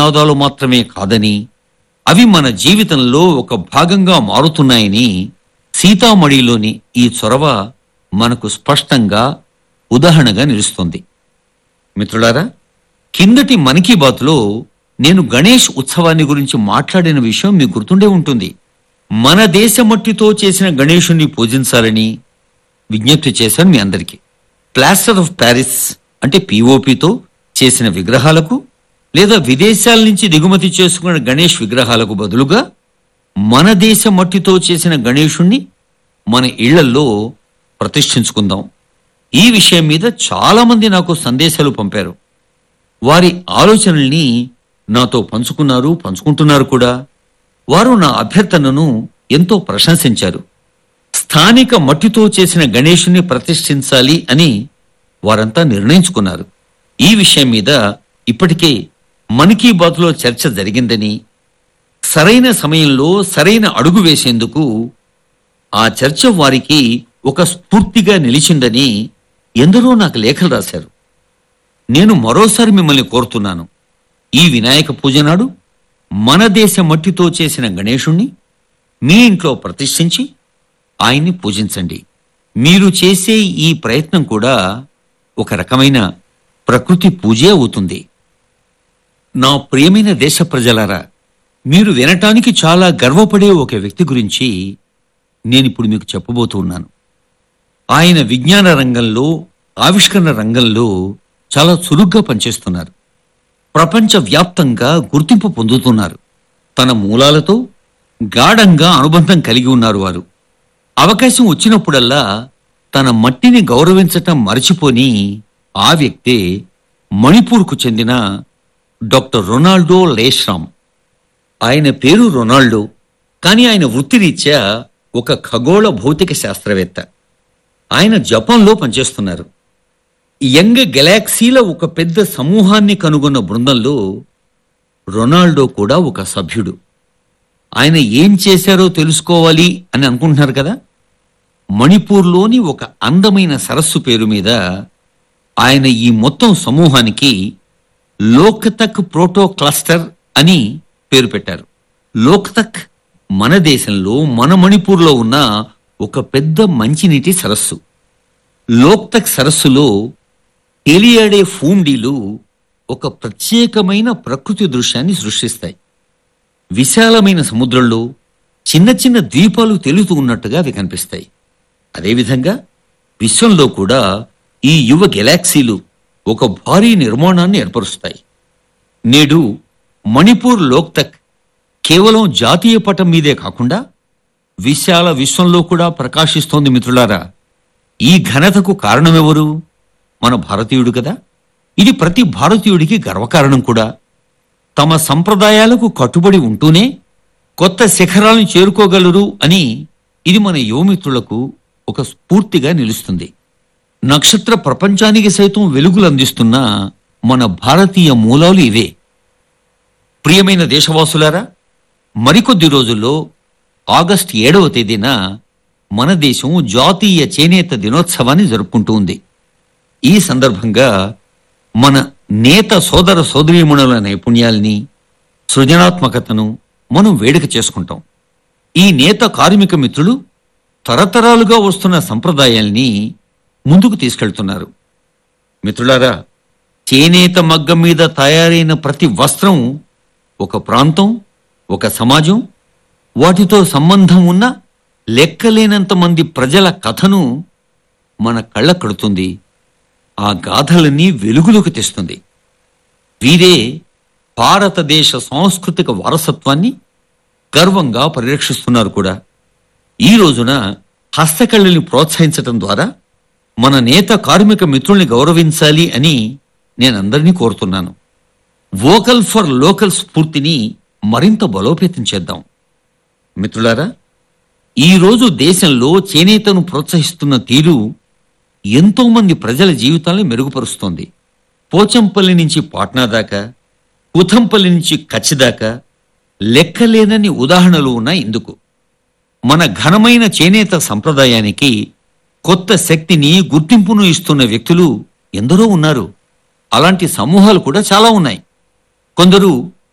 నినాదాలు మాత్రమే కాదని అవి మన జీవితంలో ఒక భాగంగా మారుతున్నాయని సీతామణిలోని ఈ చొరవ మనకు స్పష్టంగా ఉదాహరణగా నిలుస్తుంది మిత్రులారా కిందటి మన్ కీ బాత్లో నేను గణేష్ ఉత్సవాన్ని గురించి మాట్లాడిన విషయం మీకు గుర్తుండే ఉంటుంది మన దేశ మట్టితో చేసిన గణేషుణ్ణి పూజించాలని విజ్ఞప్తి చేశాను మీ అందరికీ ప్లాస్టర్ ఆఫ్ ప్యారిస్ అంటే పిఓపితో చేసిన విగ్రహాలకు లేదా విదేశాల నుంచి దిగుమతి చేసుకున్న గణేష్ విగ్రహాలకు బదులుగా మన దేశ మట్టితో చేసిన గణేషుణ్ణి మన ఇళ్లల్లో ప్రతిష్ఠించుకుందాం ఈ విషయం మీద చాలా మంది నాకు సందేశాలు పంపారు వారి ఆలోచనల్ని నాతో పంచుకున్నారు పంచుకుంటున్నారు కూడా వారు నా అభ్యర్థనను ఎంతో ప్రశంసించారు స్థానిక మట్టితో చేసిన గణేషుని ప్రతిష్ఠించాలి అని వారంతా నిర్ణయించుకున్నారు ఈ విషయం మీద ఇప్పటికే మన్ కీ బాత్లో చర్చ జరిగిందని సరైన సమయంలో సరైన అడుగు వేసేందుకు ఆ చర్చ వారికి ఒక స్ఫూర్తిగా నిలిచిందని ఎందరో నాకు లేఖలు రాశారు నేను మరోసారి మిమ్మల్ని కోరుతున్నాను ఈ వినాయక పూజ నాడు మన దేశ మట్టితో చేసిన గణేశుణ్ణి మీ ఇంట్లో ప్రతిష్ఠించి ఆయన్ని పూజించండి మీరు చేసే ఈ ప్రయత్నం కూడా ఒక రకమైన ప్రకృతి పూజే అవుతుంది నా ప్రియమైన దేశ ప్రజలారా మీరు వినటానికి చాలా గర్వపడే ఒక వ్యక్తి గురించి నేనిప్పుడు మీకు చెప్పబోతున్నాను ఆయన విజ్ఞాన రంగంలో ఆవిష్కరణ రంగంలో చాలా చురుగ్గా పనిచేస్తున్నారు ప్రపంచ వ్యాప్తంగా గుర్తింపు పొందుతున్నారు తన మూలాలతో గాఢంగా అనుబంధం కలిగి ఉన్నారు వారు అవకాశం వచ్చినప్పుడల్లా తన మట్టిని గౌరవించటం మరచిపోని ఆ వ్యక్తే మణిపూర్కు చెందిన డాక్టర్ రొనాల్డో లేశ్రామ్ ఆయన పేరు రొనాల్డో కానీ ఆయన వృత్తిరీత్యా ఒక ఖగోళ భౌతిక శాస్త్రవేత్త ఆయన జపాన్లో పనిచేస్తున్నారు యంగ్ గెలాక్సీల ఒక పెద్ద సమూహాన్ని కనుగొన్న బృందంలో రొనాల్డో కూడా ఒక సభ్యుడు ఆయన ఏం చేశారో తెలుసుకోవాలి అని అనుకుంటున్నారు కదా మణిపూర్లోని ఒక అందమైన సరస్సు పేరు మీద ఆయన ఈ మొత్తం సమూహానికి లోక్తక్ ప్రోటో క్లస్టర్ అని పేరు పెట్టారు లోక్తక్ మన దేశంలో మన మణిపూర్లో ఉన్న ఒక పెద్ద మంచినీటి సరస్సు లోక్తక్ సరస్సులో తేలియాడే ఫూండీలు ఒక ప్రత్యేకమైన ప్రకృతి దృశ్యాన్ని సృష్టిస్తాయి విశాలమైన సముద్రంలో చిన్న చిన్న ద్వీపాలు తేలుతూ ఉన్నట్టుగా అవి కనిపిస్తాయి అదేవిధంగా విశ్వంలో కూడా ఈ యువ గెలాక్సీలు ఒక భారీ నిర్మాణాన్ని ఏర్పరుస్తాయి నేడు మణిపూర్ లోక్తక్ కేవలం జాతీయ పటం మీదే కాకుండా విశాల విశ్వంలో కూడా ప్రకాశిస్తోంది మిత్రులారా ఈ ఘనతకు కారణమెవరు మన భారతీయుడు కదా ఇది ప్రతి భారతీయుడికి గర్వకారణం కూడా తమ సంప్రదాయాలకు కట్టుబడి ఉంటూనే కొత్త శిఖరాలను చేరుకోగలరు అని ఇది మన యువమిత్రులకు ఒక స్ఫూర్తిగా నిలుస్తుంది నక్షత్ర ప్రపంచానికి సైతం వెలుగులు అందిస్తున్న మన భారతీయ మూలాలు ఇవే ప్రియమైన దేశవాసులారా మరికొద్ది రోజుల్లో ఆగస్టు ఏడవ తేదీన మన దేశం జాతీయ చేనేత దినోత్సవాన్ని జరుపుకుంటూ ఉంది ఈ సందర్భంగా మన నేత సోదర సోదరీమణుల నైపుణ్యాల్ని సృజనాత్మకతను మనం వేడుక చేసుకుంటాం ఈ నేత కార్మిక మిత్రులు తరతరాలుగా వస్తున్న సంప్రదాయాల్ని ముందుకు తీసుకెళ్తున్నారు మిత్రులారా చేనేత మగ్గం మీద తయారైన ప్రతి వస్త్రం ఒక ప్రాంతం ఒక సమాజం వాటితో సంబంధం ఉన్న లెక్కలేనంత మంది ప్రజల కథను మన కళ్ళ కడుతుంది ఆ గాథలన్నీ వెలుగులోకి తెస్తుంది వీరే భారతదేశ సాంస్కృతిక వారసత్వాన్ని గర్వంగా పరిరక్షిస్తున్నారు కూడా ఈ రోజున హస్తకళల్ని ప్రోత్సహించటం ద్వారా మన నేత కార్మిక మిత్రుల్ని గౌరవించాలి అని నేను అందరినీ కోరుతున్నాను వోకల్ ఫర్ లోకల్ స్ఫూర్తిని మరింత బలోపేతం చేద్దాం మిత్రులారా ఈ రోజు దేశంలో చేనేతను ప్రోత్సహిస్తున్న తీరు ఎంతో మంది ప్రజల జీవితాలను మెరుగుపరుస్తోంది పోచంపల్లి నుంచి పాట్నా దాకా కుథంపల్లి నుంచి కచ్ దాకా లెక్కలేనన్ని ఉదాహరణలు ఉన్నాయి ఇందుకు మన ఘనమైన చేనేత సంప్రదాయానికి కొత్త శక్తిని గుర్తింపును ఇస్తున్న వ్యక్తులు ఎందరో ఉన్నారు అలాంటి సమూహాలు కూడా చాలా ఉన్నాయి కొందరు